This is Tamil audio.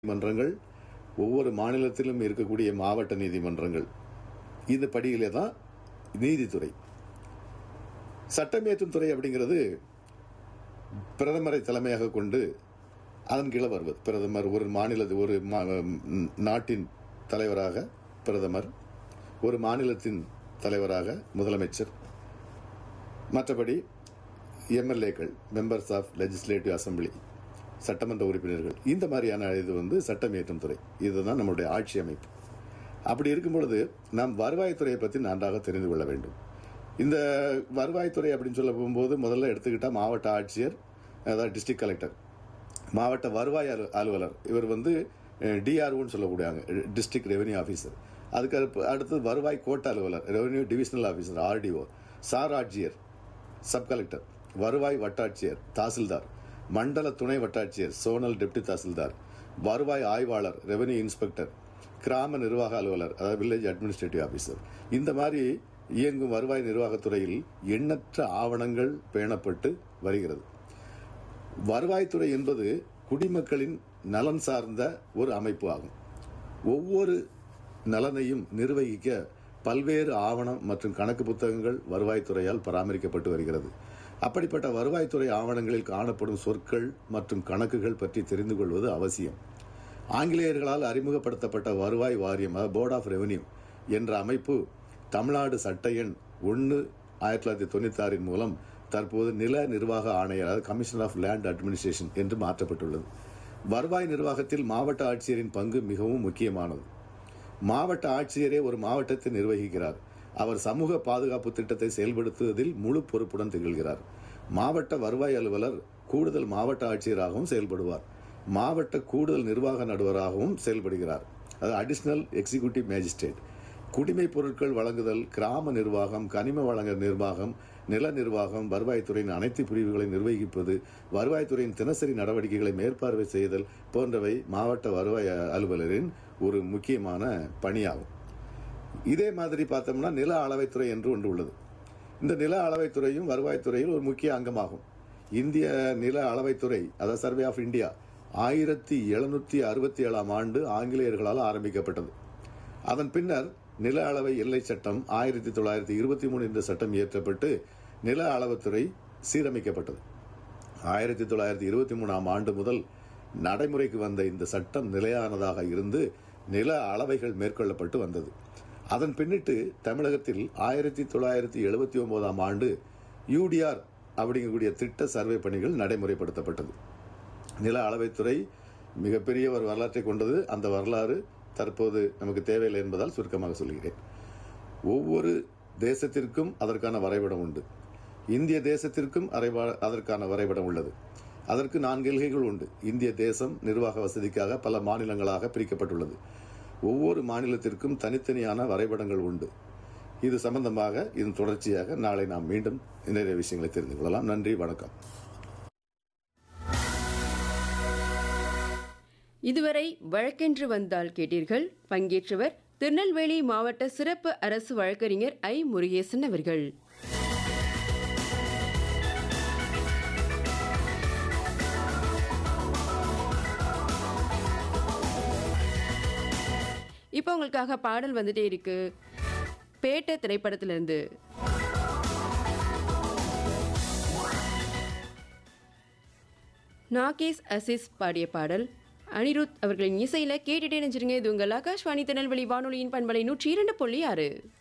நீதிமன்றங்கள் ஒவ்வொரு மாநிலத்திலும் இருக்கக்கூடிய மாவட்ட நீதிமன்றங்கள் இந்த படியிலே தான் நீதித்துறை சட்டமேற்றும் துறை அப்படிங்கிறது பிரதமரை தலைமையாக கொண்டு அதன் கீழே வருவது பிரதமர் ஒரு மாநில ஒரு மா- ம், நாட்டின் தலைவராக பிரதமர் ஒரு மாநிலத்தின் தலைவராக முதலமைச்சர் மற்றபடி எம்எல்ஏக்கள் மெம்பர்ஸ் ஆஃப் லெஜிஸ்லேட்டிவ் அசம்பிளி சட்டமன்ற உறுப்பினர்கள் இந்த மாதிரியான இது வந்து சட்டம் இயற்றும் துறை இதுதான் நம்மளுடைய ஆட்சி அமைப்பு அப்படி இருக்கும் பொழுது நாம் வருவாய்த்துறையை பற்றி நன்றாக தெரிந்து கொள்ள வேண்டும் இந்த வருவாய்த்துறை அப்படின்னு சொல்ல போகும்போது முதல்ல எடுத்துக்கிட்டால் மாவட்ட ஆட்சியர் அதாவது டிஸ்ட்ரிக்ட் கலெக்டர் மாவட்ட வருவாய் அலு அலுவலர் இவர் வந்து டிஆர்ஓன்னு சொல்லக்கூடியாங்க டிஸ்ட்ரிக்ட் ரெவென்யூ ஆஃபீஸர் அதுக்கு அடுப்பு- அடுத்தது வருவாய் கோட்ட அலுவலர் revenue divisional officer RDO sir ஆட்சியர் சப் கலெக்டர் வருவாய் வட்டாட்சியர் தாசில்தார் மண்டல துணை வட்டாட்சியர் சோனல் டெப்டி தாசில்தார் வருவாய் ஆய்வாளர் ரெவென்யூ இன்ஸ்பெக்டர் கிராம நிர்வாக அலுவலர் அதாவது வில்லேஜ் அட்மினிஸ்ட்ரேட்டிவ் ஆஃபீஸர் இந்த மாதிரி இயங்கும் வருவாய் நிர்வாகத்துறையில் எண்ணற்ற ஆவணங்கள் பேணப்பட்டு வருகிறது வருவாய்த்துறை என்பது குடிமக்களின் நலன் சார்ந்த ஒரு அமைப்பு ஆகும் ஒவ்வொரு நலனையும் நிர்வகிக்க பல்வேறு ஆவணம் மற்றும் கணக்கு புத்தகங்கள் வருவாய்த்துறையால் பராமரிக்கப்பட்டு வருகிறது அப்படிப்பட்ட வருவாய்த்துறை ஆவணங்களில் காணப்படும் சொற்கள் மற்றும் கணக்குகள் பற்றி தெரிந்து கொள்வது அவசியம் ஆங்கிலேயர்களால் அறிமுகப்படுத்தப்பட்ட வருவாய் வாரியம் போர்ட் ஆஃப் ரெவென்யூ என்ற அமைப்பு தமிழ்நாடு சட்ட எண் ஒன்று ஆயிரத்தி தொள்ளாயிரத்தி தொண்ணூத்தி ஆறின் மூலம் தற்போது நில நிர்வாக ஆணையர் அதாவது கமிஷனர் ஆஃப் லேண்ட் அட்மினிஸ்ட்ரேஷன் என்று மாற்றப்பட்டுள்ளது வருவாய் நிர்வாகத்தில் மாவட்ட ஆட்சியரின் பங்கு மிகவும் முக்கியமானது மாவட்ட ஆட்சியரே ஒரு மாவட்டத்தை நிர்வகிக்கிறார் அவர் சமூக பாதுகாப்பு திட்டத்தை செயல்படுத்துவதில் முழு பொறுப்புடன் திகழ்கிறார் மாவட்ட வருவாய் அலுவலர் கூடுதல் மாவட்ட ஆட்சியராகவும் செயல்படுவார் மாவட்ட கூடுதல் நிர்வாக நடுவராகவும் செயல்படுகிறார் அது அடிஷனல் எக்ஸிகியூட்டிவ் மேஜிஸ்ட்ரேட் குடிமைப் பொருட்கள் வழங்குதல் கிராம நிர்வாகம் கனிம வழங்க நிர்வாகம் நில நிர்வாகம் வருவாய்த்துறையின் அனைத்து பிரிவுகளை நிர்வகிப்பது வருவாய்த்துறையின் தினசரி நடவடிக்கைகளை மேற்பார்வை செய்தல் போன்றவை மாவட்ட வருவாய் அலுவலரின் ஒரு முக்கியமான பணியாகும் இதே மாதிரி பார்த்தோம்னா நில அளவைத்துறை என்று ஒன்று உள்ளது இந்த நில அளவைத்துறையும் வருவாய்த்துறையில் ஒரு முக்கிய அங்கமாகும் இந்திய நில அளவைத்துறை அதாவது சர்வே ஆஃப் இந்தியா ஆயிரத்தி எழுநூத்தி அறுபத்தி ஏழாம் ஆண்டு ஆங்கிலேயர்களால் ஆரம்பிக்கப்பட்டது அதன் பின்னர் நில அளவை எல்லை சட்டம் ஆயிரத்தி தொள்ளாயிரத்தி இருபத்தி மூணு என்ற சட்டம் இயற்றப்பட்டு நில அளவுத்துறை சீரமைக்கப்பட்டது ஆயிரத்தி தொள்ளாயிரத்தி இருபத்தி மூணாம் ஆண்டு முதல் நடைமுறைக்கு வந்த இந்த சட்டம் நிலையானதாக இருந்து நில அளவைகள் மேற்கொள்ளப்பட்டு வந்தது அதன் பின்னிட்டு தமிழகத்தில் ஆயிரத்தி தொள்ளாயிரத்தி எழுபத்தி ஒன்பதாம் ஆண்டு யூடிஆர் அப்படிங்கக்கூடிய திட்ட சர்வே பணிகள் நடைமுறைப்படுத்தப்பட்டது நில அளவைத்துறை மிகப்பெரிய ஒரு வரலாற்றை கொண்டது அந்த வரலாறு தற்போது நமக்கு தேவையில்லை என்பதால் சுருக்கமாக சொல்கிறேன் ஒவ்வொரு தேசத்திற்கும் அதற்கான வரைபடம் உண்டு இந்திய தேசத்திற்கும் அரைவா- அதற்கான வரைபடம் உள்ளது அதற்கு நான்கு எல்கைகள் உண்டு இந்திய தேசம் நிர்வாக வசதிக்காக பல மாநிலங்களாக பிரிக்கப்பட்டுள்ளது ஒவ்வொரு மாநிலத்திற்கும் தனித்தனியான வரைபடங்கள் உண்டு இது சம்பந்தமாக இதன் தொடர்ச்சியாக நாளை நாம் மீண்டும் நிறைய விஷயங்களை தெரிந்து கொள்ளலாம் நன்றி வணக்கம் இதுவரை வழக்கென்று வந்தால் கேட்டீர்கள் பங்கேற்றவர் திருநெல்வேலி மாவட்ட சிறப்பு அரசு வழக்கறிஞர் ஐ முருகேசன் அவர்கள் இப்போ உங்களுக்காக பாடல் வந்துட்டே இருக்கு பேட்ட திரைப்படத்திலிருந்து நாகேஷ் அசிஸ் பாடிய பாடல் அனிருத் அவர்களின் இசையில கேட்டுட்டே நினைச்சிருங்க இது உங்கள் ஆகாஷ்வாணி திருநெல்வேலி வானொலியின் பண்பலை நூற்றி இரண்டு புள்ளி ஆறு